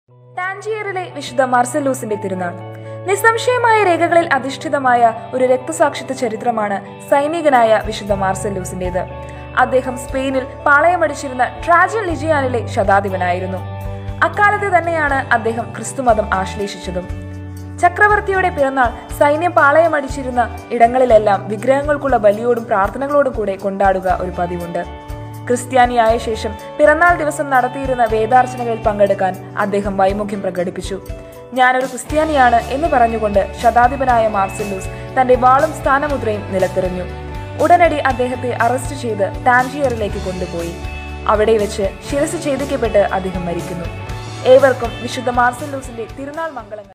ടാൻജിയറിലെ വിശുദ്ധ മാർസലൂസിന്റെ തിരുനാൾ നിസ്സംശയമായ രേഖകളിൽ അധിഷ്ഠിതമായ ഒരു രക്തസാക്ഷിത്വ ചരിത്രമാണ് സൈനികനായ വിശുദ്ധ മാർസലൂസിന്റേത് അദ്ദേഹം സ്പെയിനിൽ പാളയമടിച്ചിരുന്ന ട്രാജൻ ലിജിയാനിലെ ശതാധിപനായിരുന്നു അക്കാലത്ത് തന്നെയാണ് അദ്ദേഹം ക്രിസ്തുമതം ആശ്ലേഷിച്ചതും ചക്രവർത്തിയുടെ പിറന്നാൾ സൈന്യം പാളയമടിച്ചിരുന്ന ഇടങ്ങളിലെല്ലാം വിഗ്രഹങ്ങൾക്കുള്ള ബലിയോടും പ്രാർത്ഥനകളോടും കൂടെ കൊണ്ടാടുക ഒരു പതിവുണ്ട് ക്രിസ്ത്യാനിയായ ശേഷം പിറന്നാൾ ദിവസം നടത്തിയിരുന്ന വേദാർച്ചനകളിൽ പങ്കെടുക്കാൻ അദ്ദേഹം വൈമുഖ്യം പ്രകടിപ്പിച്ചു ഞാനൊരു ക്രിസ്ത്യാനിയാണ് എന്ന് പറഞ്ഞുകൊണ്ട് ശതാധിപനായ മാർസെല്ലൂസ് തന്റെ വാളും സ്ഥാനമുദ്രയും നിലത്തെറിഞ്ഞു ഉടനടി അദ്ദേഹത്തെ അറസ്റ്റ് ചെയ്ത് ടാൻജിയറിലേക്ക് കൊണ്ടുപോയി അവിടെ വെച്ച് ശിരസ് ഛേദിക്കപ്പെട്ട് അദ്ദേഹം മരിക്കുന്നു ഏവർക്കും വിശുദ്ധ മാർസെല്ലൂസിന്റെ തിരുനാൾ മംഗളങ്ങൾ